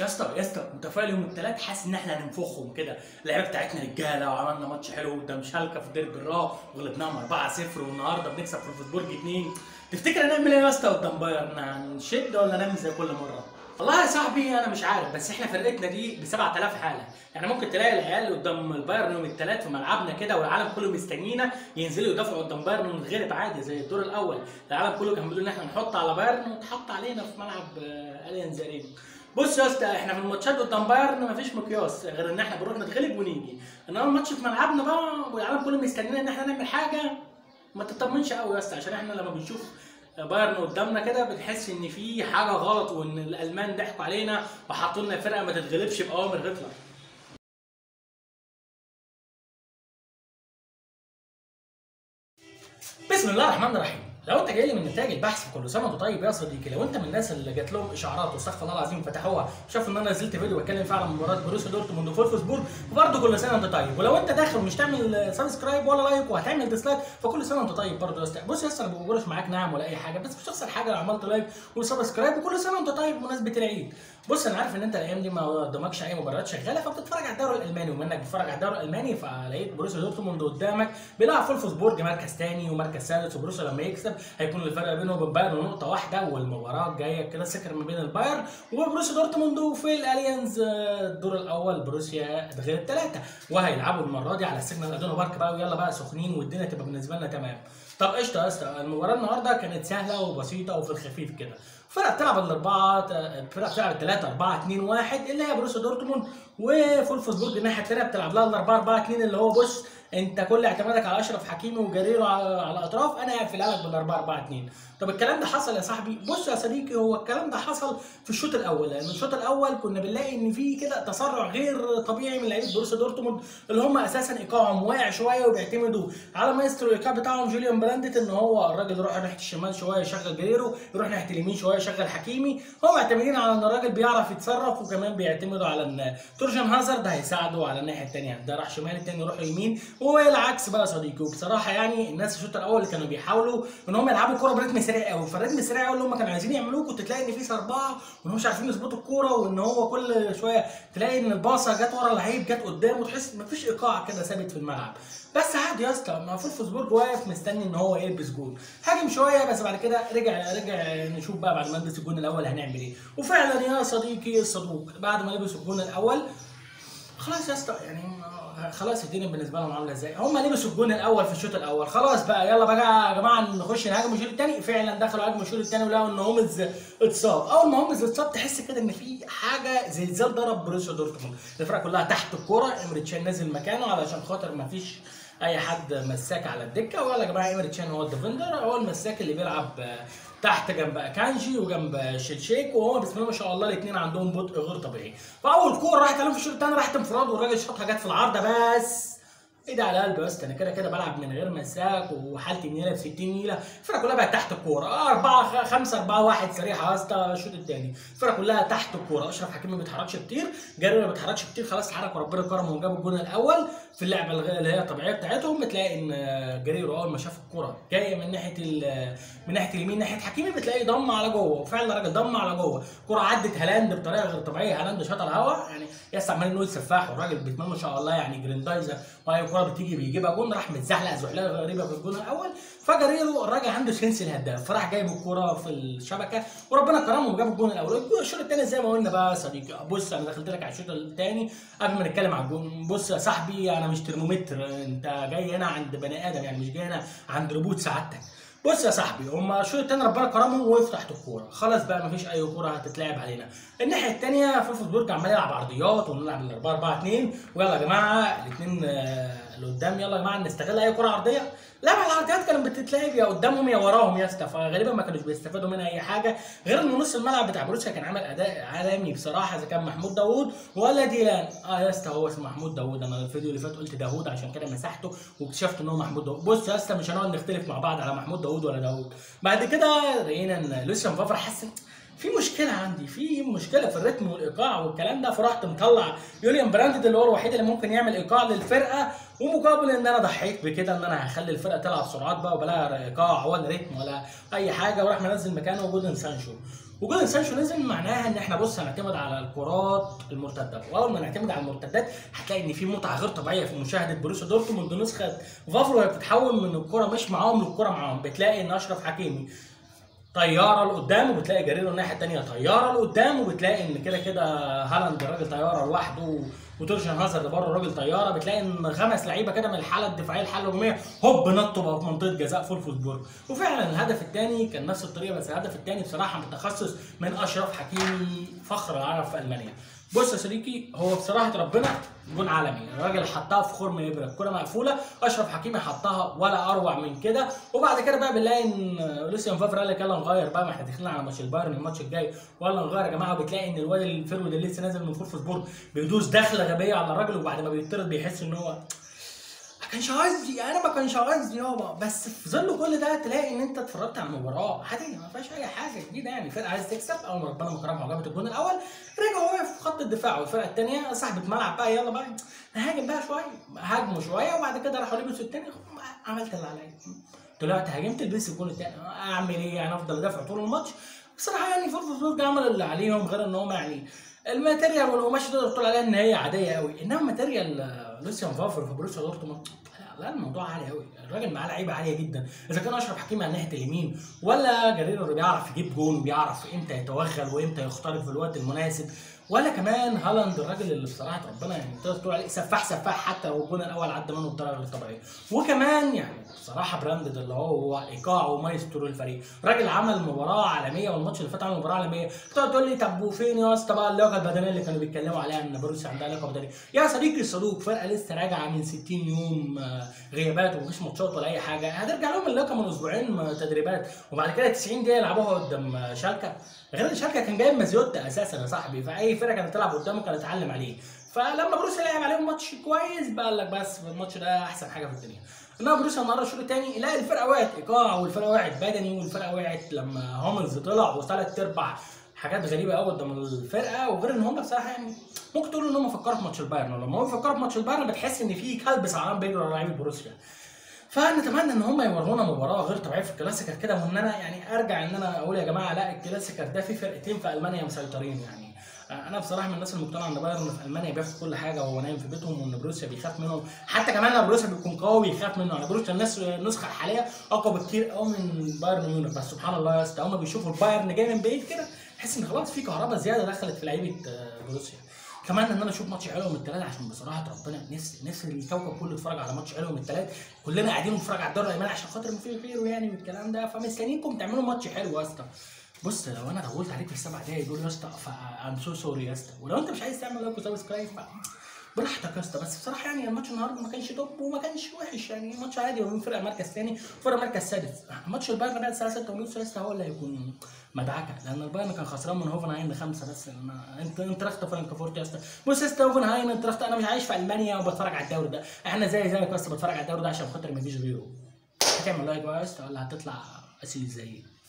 يا اسطى يا اسطى متفائل يوم الثلاث حاسس ان احنا هننفخهم كده اللعيبه بتاعتنا رجاله وعملنا ماتش حلو قدام شالكه في ديربي الراه وغلبناهم 4-0 والنهارده بنكسب في الفوتبورج 2 تفتكر هنعمل ايه يا اسطى قدام بايرن هنشد ولا نعمل زي كل مره؟ والله يا صاحبي انا مش عارف بس احنا فرقتنا دي ب 7000 حاله يعني ممكن تلاقي العيال قدام البايرن يوم الثلاث في ملعبنا كده والعالم كله مستنينا ينزلوا يدافعوا قدام بايرن ونتغلب عادي زي الدور الاول العالم كله كان بيقول ان احنا نحط على بايرن وتحط علينا في ملعب آه، اليانز ارينا بص يا اسطى احنا في الماتشات قدام بايرن مفيش مقياس غير ان احنا بنروح نتغلب ونيجي انما الماتش في ملعبنا بقى والعالم كله مستنينا ان احنا نعمل حاجه ما تطمنش قوي يا اسطى عشان احنا لما بنشوف بايرن قدامنا كده بنحس ان في حاجه غلط وان الالمان ضحكوا علينا وحطوا لنا فرقه ما تتغلبش باوامر هتلر بسم الله الرحمن الرحيم لو انت جاي لي من نتائج البحث في كل سنه وانت طيب يا صديقي لو انت من الناس اللي جات لهم اشعارات واستغفر الله العظيم فتحوها شافوا ان انا نزلت فيديو بتكلم فيه على مباراه بروسيا دورتموند وفولفسبورج وبرده كل سنه وانت طيب ولو انت داخل ومش تعمل سبسكرايب ولا لايك وهتعمل ديسلايك فكل سنه وانت طيب برضه يا استاذ بص يا اسطى انا ما بقولش معاك نعم ولا اي حاجه بس مش هخسر حاجه لو عملت لايك وسبسكرايب وكل سنه وانت طيب بمناسبه العيد بص انا عارف ان انت الايام دي ما قدامكش اي مباريات شغاله فبتتفرج على الدوري الالماني ومنك بتتفرج على الدوري الالماني فلقيت بروسيا دورتموند قدامك بيلعب فولفسبورج مركز ثاني ومركز ثالث وبروسيا لما يكسب هيكون الفرق بينه وبين بايرن نقطه واحده والمباراه الجايه كده سكر ما بين البايرن وبروسيا دورتموند وفي الاليانز آه، الدور الاول بروسيا اتغلب ثلاثه وهيلعبوا المره دي على السيجنال ادونا بارك بقى ويلا بقى سخنين والدنيا تبقى بالنسبه لنا تمام طب قشطه يا اسطى المباراه النهارده كانت سهله وبسيطه وفي الخفيف كده فرقه بتلعب الاربعه فرقه بتلعب الثلاثه 4 2 1 اللي هي بروسيا دورتموند وفولفسبورج الناحيه الثانيه بتلعب لها الاربعه 4 2 اللي هو بص انت كل اعتمادك على اشرف حكيمي وجريرو على على الاطراف انا قاعد في لك بالاربعه 4 2 طب الكلام ده حصل يا صاحبي بص يا صديقي هو الكلام ده حصل في الشوط الاول لان الشوط الاول كنا بنلاقي ان في كده تسرع غير طبيعي من لعيبه بروسيا دورتموند اللي هم اساسا ايقاعهم واقع شويه وبيعتمدوا على مايسترو الايقاع بتاعهم جوليان براندت ان هو الراجل يروح ناحيه الشمال شويه يشغل جريرو يروح ناحيه اليمين شويه يشغل حكيمي هم معتمدين على ان الراجل بيعرف يتصرف وكمان بيعتمدوا على ان تورجان هازارد هيساعده على الناحيه الثانيه ده راح شمال الثاني يروح يمين والعكس بقى يا صديقي وبصراحه يعني الناس الشوط الاول كانوا بيحاولوا ان هم يلعبوا كوره برتم سريع قوي فالريتم السريع قوي اللي هم كانوا عايزين يعملوه كنت تلاقي ان في صربعه وان هم مش عارفين يظبطوا الكوره وان هو كل شويه تلاقي ان الباصه جت ورا اللعيب جت قدام وتحس مفيش ايقاع كده ثابت في الملعب بس عادي يا اسطى ما فولفسبورج واقف مستني ان هو يلبس جول هاجم شويه بس بعد كده رجع رجع نشوف بقى بعد ما لبس الجون الاول هنعمل ايه وفعلا يا صديقي الصدوق بعد ما لبس الجون الاول خلاص يا اسطى يعني خلاص الدنيا بالنسبه لهم عامله ازاي هم لبسوا الجون الاول في الشوط الاول خلاص بقى يلا بقى يا جماعه نخش نهاجم الشوط الثاني فعلا دخلوا هاجموا الشوط الثاني ولقوا ان هومز اتصاب اول ما هومز اتصاب تحس كده ان في حاجه زلزال ضرب بروسيا دورتموند الفرقه كلها تحت الكوره امريتشان نازل مكانه علشان خاطر ما فيش اي حد مساك على الدكه ولا يا جماعه امريتشان هو الديفندر هو المساك اللي بيلعب تحت جنب كانجي وجنب شيلشيك وهو بسم الله ما شاء الله الاثنين عندهم بطء غير طبيعي فاول كوره راحت عليهم في الشوط الثاني راحت انفراد والراجل شاطها جت في العارضه بس ايه ده على قلبي بس انا كده كده بلعب من غير مساك وحالتي نيله ب 60 نيله الفرقه كلها بقت تحت الكوره 4 5 4 1 سريعه يا اسطى الشوط الثاني الفرقه كلها تحت الكوره اشرف حكيمي ما بيتحركش كتير جرير ما بيتحركش كتير خلاص اتحرك وربنا كرمه وجاب الجون الاول في اللعبه الغ- اللي هي الطبيعيه بتاعتهم بتلاقي ان جريرو اول ما شاف الكوره جايه من ناحيه ال- من ناحيه اليمين ناحيه حكيمي بتلاقي ضم على جوه وفعلا الراجل ضم على جوه الكوره عدت هالاند بطريقه غير طبيعيه هالاند شاط الهوا يعني يس عمال نقول سفاح والراجل بيتمنى ما شاء الله يعني جريندايزر واي كوره بتيجي بيجيبها جون راح متزحلق زحلقه غريبه في الجون الاول فجريرو الراجل عنده سنس الهداف فراح جايب الكوره في الشبكه وربنا كرمه وجاب الجون الاول الجون- الشوط الثاني زي ما قلنا بقى يا صديقي بص انا دخلت لك على الشوط الثاني قبل ما نتكلم على الجون بص يا صاحبي انا مش ترمومتر انت جاي هنا عند بني ادم يعني مش جاي هنا عند ريبوت سعادتك بص يا صاحبي هما الشوط الثاني ربنا كرمهم وقف تحت الكوره خلاص بقى مفيش اي كوره هتتلعب علينا الناحيه الثانيه فولفسبورج عمال يلعب عرضيات ونلعب ال 4 4 2 ويلا يا جماعه الاثنين اللي قدام يلا يا جماعه نستغل اي كوره عرضيه لا ما العرضيات كانت بتتلعب يا قدامهم يا وراهم يا اسطى فغالبا ما كانوش بيستفادوا منها اي حاجه غير ان نص الملعب بتاع بروسيا كان عامل اداء عالمي بصراحه اذا كان محمود داوود ولا ديلان اه يا اسطى هو اسمه محمود داوود انا الفيديو اللي فات قلت داوود عشان كده مسحته واكتشفت ان هو محمود داوود بص يا اسطى مش هنقعد نختلف مع بعض على محمود داوود ولا داوود بعد كده لقينا ان لوسيان فافر حس في مشكله عندي في مشكله في الريتم والايقاع والكلام ده فرحت مطلع يوليان براندد اللي هو الوحيد اللي ممكن يعمل ايقاع للفرقه ومقابل ان انا ضحيت بكده ان انا هخلي الفرقه تلعب سرعات بقى وبلا ايقاع ولا ريتم ولا اي حاجه وراح منزل مكانه جودن سانشو وجود سانشو نزل معناها ان احنا بص هنعتمد على الكرات المرتده واول ما نعتمد على المرتدات هتلاقي ان في متعه غير طبيعيه في مشاهده بروسيا دورتموند نسخه فافرو وهي بتتحول من الكره مش معاهم للكره معاهم بتلاقي ان اشرف حكيمي طياره لقدام وبتلاقي جريرو الناحيه الثانيه طياره لقدام وبتلاقي ان كده كده هالاند الراجل طياره لوحده وتورشن هازارد بره الراجل طياره بتلاقي ان خمس لعيبه كده من الحاله الدفاعيه الحاله الهجوميه هوب نطوا بقى في منطقه جزاء فولفسبورج وفعلا الهدف الثاني كان نفس الطريقه بس الهدف الثاني بصراحه متخصص من اشرف حكيمي فخر العرب في المانيا بص يا صديقي هو بصراحه ربنا جون عالمي الراجل حطها في خرم ابره الكره مقفوله اشرف حكيمي حطها ولا اروع من كده وبعد كده بقى بنلاقي ان لوسيان فافر قال لك يلا نغير بقى ما احنا داخلين على ماتش البايرن الماتش الجاي ولا نغير يا جماعه وبتلاقي ان الواد الفيرود اللي لسه نازل من فورفسبورج بيدوس دخله غبيه على الراجل وبعد ما بيطرد بيحس ان هو ما كانش قصدي انا ما كانش قصدي يابا بس في ظل كل ده تلاقي ان انت اتفرجت على المباراه عاديه ما فيهاش اي حاجه جديده يعني فرقه عايز تكسب اول ما ربنا ما كرمها وجابت الجون الاول رجع واقف في خط الدفاع والفرقه الثانيه صاحبه ملعب بقى يلا بقى نهاجم بقى شويه هاجموا شويه وبعد كده راحوا لبسوا الثاني عملت اللي عليا طلعت هاجمت لبست الجون الثاني اعمل ايه يعني افضل ادافع طول الماتش بصراحه يعني فولفسبورج عمل اللي عليهم غير ان هم يعني الماتيريال والقماش تقدر تقول عليها ان هي عاديه قوي انما ماتيريال لوسيان فافر في بروسيا دورتموند لا الموضوع عالي قوي الراجل معاه لعيبه عاليه جدا اذا كان اشرف حكيمي على ناحيه اليمين ولا جريرو اللي بيعرف يجيب جون وبيعرف امتى يتوغل وامتى يخترق في الوقت المناسب ولا كمان هالاند الراجل اللي بصراحه ربنا يعني تقدر تقول عليه سفاح سفاح حتى لو الجون الاول عدى منه بطريقه غير طبيعيه وكمان يعني بصراحه براندد اللي هو ايقاع ومايسترو الفريق راجل عمل مباراه عالميه والماتش اللي فات عمل مباراه عالميه تقعد تقول لي طب وفين يا اسطى بقى اللياقه البدنيه اللي كانوا بيتكلموا عليها ان بروسيا عندها لياقه بدنيه يا صديقي الصدوق فرقه لسه راجعه من 60 يوم غيابات ومفيش ماتشات ولا اي حاجه هترجع لهم اللياقه من اسبوعين تدريبات وبعد كده 90 دقيقه يلعبوها قدام شالكه غير ان شالكه كان جايب مازيوتا اساسا يا صاحبي فاي فرقه كانت تلعب قدامه كانت تتعلم عليه فلما بروسيا لعب عليهم ماتش كويس بقى قال لك بس الماتش ده احسن حاجه في الدنيا انما بروسيا النهارده الشوط الثاني لا الفرقه وقعت ايقاع والفرقه وقعت بدني والفرقه وقعت لما هوملز طلع وثلاث ارباع حاجات غريبه قوي قدام الفرقه وغير ان هم بصراحه يعني ممكن تقولوا ان هم فكروا في ماتش البايرن ولما هم فكروا في ماتش البايرن بتحس ان في كلب سعران بيجري ورا لعيبه بروسيا فنتمنى ان هم يورونا مباراه غير طبيعيه في الكلاسيكر كده وان انا يعني ارجع ان انا اقول يا جماعه لا الكلاسيكر ده في فرقتين في المانيا مسيطرين يعني انا بصراحه من الناس المقتنعه ان بايرن في المانيا بياخد كل حاجه وهو نايم في بيتهم وان بروسيا بيخاف منهم حتى كمان لو بروسيا بيكون قوي بيخاف منه يعني بروسيا الناس النسخه الحاليه اقوى بكتير قوي من بايرن ميونخ بس سبحان الله يا اسطى هم بيشوفوا البايرن جاي من بعيد كده تحس ان خلاص في كهرباء زياده دخلت في لعيبه بروسيا كمان ان انا اشوف ماتش حلو من الثلاثه عشان بصراحه ربنا نفسي نفسي الكوكب كله يتفرج على ماتش حلو من الثلاث كلنا قاعدين بنتفرج على الدوري الالماني عشان خاطر في غيره يعني والكلام ده فمستنيينكم تعملوا ماتش حلو يا اسطى بص لو انا طولت عليك في السبع دقايق دول يا اسطى فام سو سوري يا اسطى ولو انت مش عايز تعمل لايك وسبسكرايب براحتك يا اسطى بس بصراحه يعني الماتش النهارده ما كانش توب وما كانش وحش يعني ماتش عادي وبين فرقه مركز ثاني وفرقه مركز سادس ماتش البايرن ده الساعه 6 ونص يا اسطى هو اللي هيكون مدعكه لان البايرن كان خسران من هوفنهايم بخمسه بس أنا انت انت رحت فرانكفورت يا اسطى بص يا اسطى هوفنهايم انت رحت انا مش عايش في المانيا وبتفرج على الدوري ده احنا زي زيك بس بتفرج على الدوري ده عشان خاطر ما فيش غيره هتعمل لايك بقى يا اسطى ولا هتطلع اسيل زيي